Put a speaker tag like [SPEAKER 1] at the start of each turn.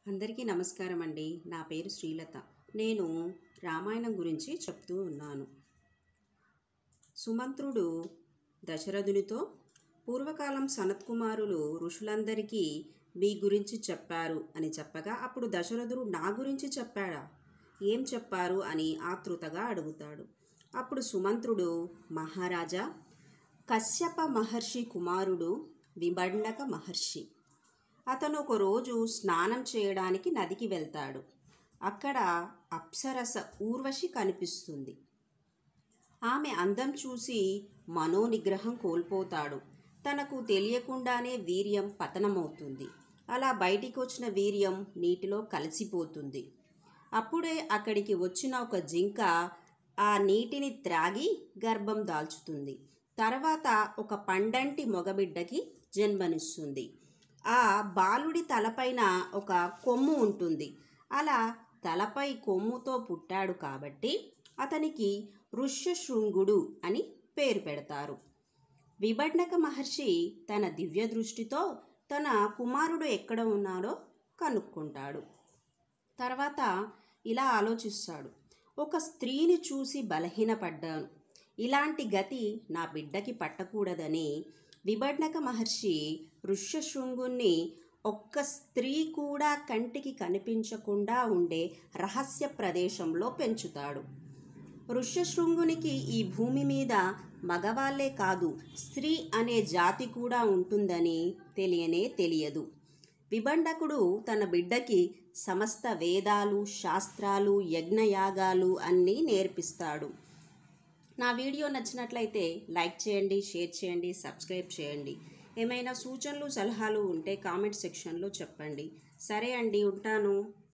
[SPEAKER 1] అందరికీ నమస్కారం అండి నా పేరు శ్రీలత నేను రామాయణం గురించి చెప్తూ ఉన్నాను సుమంత్రుడు దశరథునితో పూర్వకాలం సనత్కుమారులు ఋషులందరికీ మీ గురించి చెప్పారు అని చెప్పగా అప్పుడు దశరథుడు నా గురించి చెప్పాడా ఏం చెప్పారు అని ఆతృతగా అడుగుతాడు అప్పుడు సుమంత్రుడు మహారాజా కశ్యప మహర్షి కుమారుడు విబండక మహర్షి అతను ఒక రోజు స్నానం చేయడానికి నదికి వెళ్తాడు అక్కడ అప్సరస ఊర్వశి కనిపిస్తుంది ఆమె అందం చూసి మనోనిగ్రహం కోల్పోతాడు తనకు తెలియకుండానే వీర్యం పతనమవుతుంది అలా బయటికి వచ్చిన వీర్యం నీటిలో కలిసిపోతుంది అప్పుడే అక్కడికి వచ్చిన ఒక జింక ఆ నీటిని త్రాగి గర్భం దాల్చుతుంది తర్వాత ఒక పండంటి మగబిడ్డకి జన్మనిస్తుంది ఆ బాలుడి తలపైన ఒక కొమ్ము ఉంటుంది అలా తలపై కొమ్ముతో పుట్టాడు కాబట్టి అతనికి ఋష్యశృంగుడు అని పేరు పెడతారు విభడ్నక మహర్షి తన దివ్య దృష్టితో తన కుమారుడు ఎక్కడ ఉన్నాడో కనుక్కుంటాడు తర్వాత ఇలా ఆలోచిస్తాడు ఒక స్త్రీని చూసి బలహీనపడ్డాను ఇలాంటి గతి నా బిడ్డకి పట్టకూడదని విభడ్నక మహర్షి ఋష్యశృంగుణ్ణి ఒక్క స్త్రీ కూడా కంటికి కనిపించకుండా ఉండే రహస్య ప్రదేశంలో పెంచుతాడు ఋష్యశృంగునికి ఈ భూమి మీద మగవాళ్లే కాదు స్త్రీ అనే జాతి కూడా ఉంటుందని తెలియనే తెలియదు విబండకుడు తన బిడ్డకి సమస్త వేదాలు శాస్త్రాలు యజ్ఞయాగాలు అన్నీ నేర్పిస్తాడు నా వీడియో నచ్చినట్లయితే లైక్ చేయండి షేర్ చేయండి సబ్స్క్రైబ్ చేయండి ఏమైనా సూచనలు సలహాలు ఉంటే కామెంట్ సెక్షన్లో చెప్పండి సరే అండి ఉంటాను